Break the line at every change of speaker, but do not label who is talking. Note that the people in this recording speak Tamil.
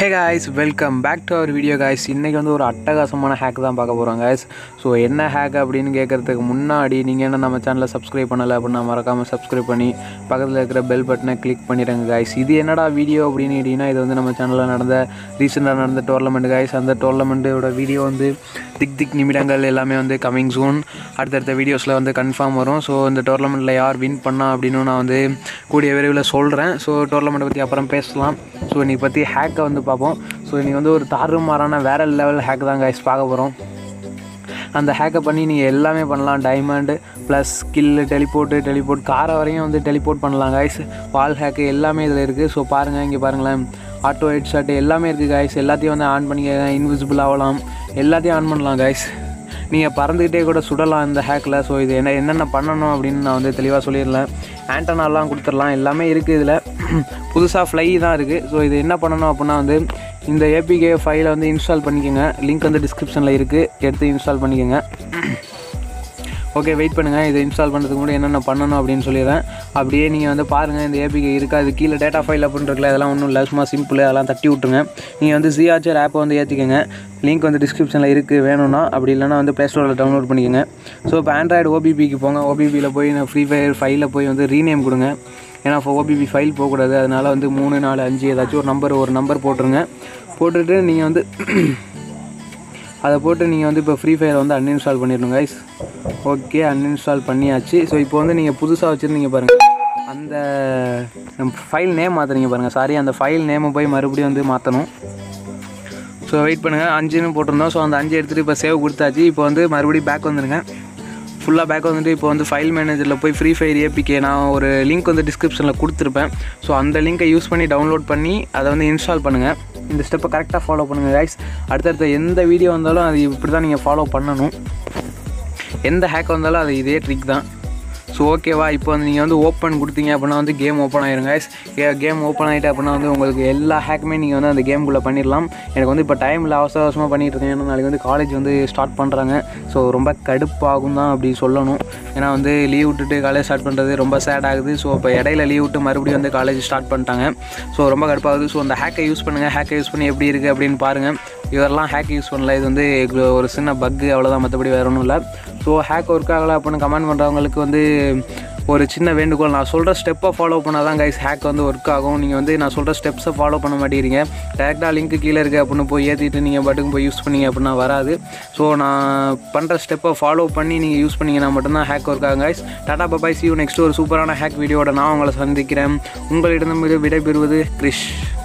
hey guys welcome back to our video guys இன்றைக்கி வந்து ஒரு அட்டகாசமான ஹேக் தான் பார்க்க போகிறோம் காய்ஸ் ஸோ என்ன ஹேக் அப்படின்னு கேட்குறதுக்கு முன்னாடி நீங்கள் என்ன நம்ம சேனலை சப்ஸ்கிரைப் பண்ணலை அப்படின்னா மறக்காமல் சப்ஸ்கிரைப் பண்ணி பக்கத்தில் இருக்கிற பெல் பட்டனை கிளிக் பண்ணிடுங்க காய்ஸ் இது என்னடா வீடியோ அப்படின்னு கேட்டிங்கன்னா இது வந்து நம்ம சேனலில் நடந்த ரீசெண்டாக நடந்த டோர்னமெண்ட் காய்ஸ் அந்த டோர்னமெண்ட்டோட வீடியோ வந்து திக் திக் நிமிடங்கள் எல்லாமே வந்து கமிங் சூன் அடுத்தடுத்த வீடியோஸில் வந்து கன்ஃபார்ம் வரும் ஸோ இந்த டோர்னமெண்ட்டில் யார் வின் பண்ணா அப்படின்னு நான் வந்து கூடிய விரைவில் சொல்கிறேன் ஸோ டோர்னமெண்ட்டை பற்றி அப்புறம் பேசலாம் ஸோ இன்னைக்கு பற்றி ஹேக்கை வந்து பார்ப்போம் ஸோ இன்றைக்கி வந்து ஒரு தாறுமாறான வேறு லெவல் ஹேக் தான் கைஸ் பார்க்க போகிறோம் அந்த ஹேக்கை பண்ணி நீங்கள் எல்லாமே பண்ணலாம் diamond plus skill teleport teleport காரை வரையும் வந்து டெலிபோர்ட் பண்ணலாம் காய்ஸ் வால் ஹேக்கு எல்லாமே இதில் இருக்குது ஸோ பாருங்கள் இங்கே பாருங்களேன் ஆட்டோ ஹெட் ஷாட் எல்லாமே இருக்குது காய்ஸ் எல்லாத்தையும் வந்து ஆன் பண்ணிக்க இன்விசிபிள் ஆகலாம் எல்லாத்தையும் ஆன் பண்ணலாம் காய்ஸ் நீங்கள் பறந்துக்கிட்டே கூட சுடலாம் இந்த ஹேக்கில் ஸோ இது என்ன என்னென்ன பண்ணணும் அப்படின்னு நான் வந்து தெளிவாக சொல்லிடலாம் ஆண்டனாலாம் கொடுத்துடலாம் எல்லாமே இருக்குது இதில் புதுசாக ஃப்ளை தான் இருக்குது ஸோ இது என்ன பண்ணணும் அப்படின்னா வந்து இந்த ஏபிகே ஃபைலை வந்து இன்ஸ்டால் பண்ணிக்கோங்க லிங்க் வந்து டிஸ்கிரிப்ஷனில் இருக்குது எடுத்து இன்ஸ்டால் பண்ணிக்கோங்க ஓகே வெயிட் பண்ணுங்கள் இதை இன்ஸ்டால் பண்ணுறதுக்கு முன்னாடி என்னென்ன பண்ணணும் அப்படின்னு சொல்லிடுறேன் அப்படியே நீங்கள் வந்து பாருங்கள் இந்த ஏபிகே இருக்கா அது கீழே டேட்டா ஃபைல் அப்படின்னு இருக்குல்ல அதெல்லாம் ஒன்றும் இல்லை சும்மா சிம்பிள் அதெல்லாம் தட்டி விட்ருங்க நீங்கள் வந்து ஜிஆர்ச்சர் ஆப்பை வந்து ஏற்றிக்கோங்க லிங்க் வந்து டிஸ்கிரிப்ஷனில் இருக்குது வேணும்னா அப்படி இல்லைனா வந்து ப்ளே ஸ்டோரில் டவுன்லோட் பண்ணிக்கோங்க ஸோ இப்போ ஆண்ட்ராய்டு ஓபிபிக்கு போங்க ஓபிபியில் போய் நான் ஃப்ரீ ஃபயர் ஃபைலில் போய் வந்து ரீநேம் கொடுங்க ஏன்னா இப்போ ஓபிபி ஃபைல் போகக்கூடாது அதனால் வந்து மூணு நாலு அஞ்சு ஏதாச்சும் ஒரு நம்பர் ஒரு நம்பர் போட்டுருங்க போட்டுட்டு நீங்கள் வந்து அதை போட்டு நீங்கள் வந்து இப்போ ஃப்ரீ ஃபயரை வந்து அன்இன்ஸ்டால் பண்ணிடணும் கைஸ் ஓகே அன்இன்ஸ்டால் பண்ணியாச்சு ஸோ இப்போ வந்து நீங்கள் புதுசாக வச்சுருந்தீங்க பாருங்கள் அந்த ஃபைல் நேம் மாற்றுறீங்க பாருங்கள் சாரி அந்த ஃபைல் நேமை போய் மறுபடியும் வந்து மாற்றணும் ஸோ வெயிட் பண்ணுங்கள் அஞ்சுன்னு போட்டிருந்தோம் ஸோ அந்த அஞ்சு எடுத்துகிட்டு இப்போ சேவ் கொடுத்தாச்சு இப்போ வந்து மறுபடியும் பேக் வந்துடுங்க ஃபுல்லாக பேக் வந்துட்டு இப்போ வந்து ஃபைல் மேனேஜரில் போய் ஃப்ரீ ஃபயர் ஏபிகே நான் ஒரு லிங்க் வந்து டிஸ்கிரிப்ஷனில் கொடுத்துருப்பேன் ஸோ அந்த லிங்க்கை யூஸ் பண்ணி டவுன்லோட் பண்ணி அதை வந்து இன்ஸ்டால் பண்ணுங்கள் இந்த ஸ்டெப்பை கரெக்டாக ஃபாலோ பண்ணுங்கள் கைஸ் அடுத்தடுத்த எந்த வீடியோ வந்தாலும் அது இப்படி தான் நீங்கள் ஃபாலோ பண்ணணும் எந்த ஹேக் வந்தாலும் அது இதே ட்ரிக் தான் ஸோ ஓகேவா இப்போ வந்து நீங்கள் வந்து ஓப்பன் கொடுத்தீங்க அப்படின்னா வந்து கேம் ஓப்பன் ஆயிரும் guys கேம் ஓப்பன் ஆகிட்டு அப்படின்னா வந்து உங்களுக்கு எல்லா ஹேக்குமே நீங்கள் வந்து அந்த கேம்குள்ளே பண்ணிடலாம் எனக்கு வந்து இப்போ டைமில் அவசர அவசரமாக பண்ணிகிட்டு இருக்கேன் ஏன்னா நாளைக்கு வந்து காலேஜ் வந்து ஸ்டார்ட் பண்ணுறாங்க ஸோ ரொம்ப கடுப்பாகும் தான் அப்படி சொல்லணும் ஏன்னா வந்து லீவ் விட்டுட்டு காலேஜ் ஸ்டார்ட் பண்ணுறது ரொம்ப சேட் ஆகுது ஸோ இப்போ இடையில லீவ் விட்டு மறுபடியும் வந்து காலேஜ் ஸ்டார்ட் பண்ணிட்டாங்க ஸோ ரொம்ப கடுப்பாகுது ஸோ அந்த ஹேக்கை யூஸ் பண்ணுங்கள் ஹேக்கை யூஸ் பண்ணி எப்படி இருக்குது அப்படின்னு பாருங்கள் இதெல்லாம் ஹேக் யூஸ் பண்ணல இது வந்து ஒரு சின்ன பக்கு அவ்வளோதான் மற்றபடி வேறு ஒன்றும் இல்லை ஸோ ஹேக் ஒர்க் ஆகலை அப்படின்னு கமெண்ட் பண்ணுறவங்களுக்கு வந்து ஒரு சின்ன வேண்டுகோள் நான் சொல்கிற ஸ்டெப்பை ஃபாலோ பண்ணால் தான் கைஸ் ஹேக் வந்து ஒர்க் ஆகும் நீங்கள் வந்து நான் சொல்கிற ஸ்டெப்ஸை ஃபாலோ பண்ண மாட்டேங்கிறீங்க டேரெக்டாக லிங்க் கீழே இருக்குது அப்படின்னு போய் ஏற்றிட்டு நீங்கள் பாட்டுக்கு போய் யூஸ் பண்ணீங்க அப்படின்னா வராது ஸோ நான் பண்ணுற ஸ்டெப்பை ஃபாலோ பண்ணி நீங்கள் யூஸ் பண்ணிங்கன்னா மட்டும்தான் ஹேக் ஒர்க் ஆகும் கைஸ் டாடா பபாய் சி யூ நெக்ஸ்ட் ஒரு சூப்பரான ஹேக் வீடியோட நான் உங்களை சந்திக்கிறேன் உங்களிடம் விடைபெறுவது கிரிஷ்